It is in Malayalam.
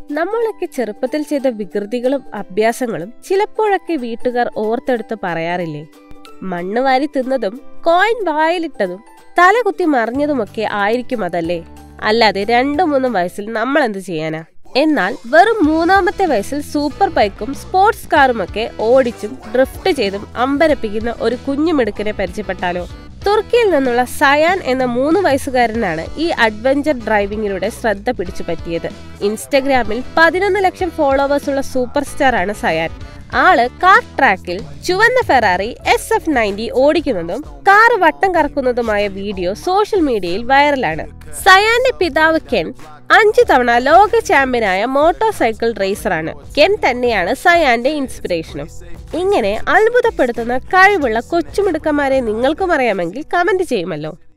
നമ്മളൊക്കെ ചെറുപ്പത്തിൽ ചെയ്ത വികൃതികളും അഭ്യാസങ്ങളും ചിലപ്പോഴൊക്കെ വീട്ടുകാർ ഓർത്തെടുത്ത് പറയാറില്ലേ മണ്ണ് വാരി തിന്നതും കോയിൻ വായിലിട്ടതും തലകുത്തി മറിഞ്ഞതുമൊക്കെ ആയിരിക്കും അതല്ലേ അല്ലാതെ രണ്ടു മൂന്നും വയസ്സിൽ നമ്മൾ എന്ത് ചെയ്യാനാ എന്നാൽ വെറും മൂന്നാമത്തെ വയസ്സിൽ സൂപ്പർ ബൈക്കും സ്പോർട്സ് കാറുമൊക്കെ ഓടിച്ചും ഡ്രിഫ്റ്റ് ചെയ്തും അമ്പരപ്പിക്കുന്ന ഒരു കുഞ്ഞുമിടുക്കിനെ പരിചയപ്പെട്ടാലോ തുർക്കിയിൽ നിന്നുള്ള സയാൻ എന്ന മൂന്ന് വയസ്സുകാരനാണ് ഈ അഡ്വഞ്ചർ ഡ്രൈവിംഗിലൂടെ ശ്രദ്ധ പിടിച്ചു പറ്റിയത് ഇൻസ്റ്റഗ്രാമിൽ പതിനൊന്ന് ലക്ഷം ഫോളോവേഴ്സ് ഉള്ള സൂപ്പർ സ്റ്റാർ ആണ് സയാൻ ആള് കാർ ട്രാക്കിൽ ചുവന്ന ഫെറാറി എസ് എഫ് നയൻറ്റി ഓടിക്കുന്നതും കാറ് വട്ടം കറക്കുന്നതുമായ വീഡിയോ സോഷ്യൽ മീഡിയയിൽ വൈറലാണ് സയാന്റെ പിതാവ് കെൻ അഞ്ചു തവണ ലോക ചാമ്പ്യനായ മോട്ടോർ സൈക്കിൾ റേസറാണ് കെൻ തന്നെയാണ് സയാന്റെ ഇൻസ്പിറേഷനും ഇങ്ങനെ അത്ഭുതപ്പെടുത്തുന്ന കഴിവുള്ള കൊച്ചുമിടുക്കന്മാരെ നിങ്ങൾക്കും അറിയാമെങ്കിൽ കമന്റ് ചെയ്യുമല്ലോ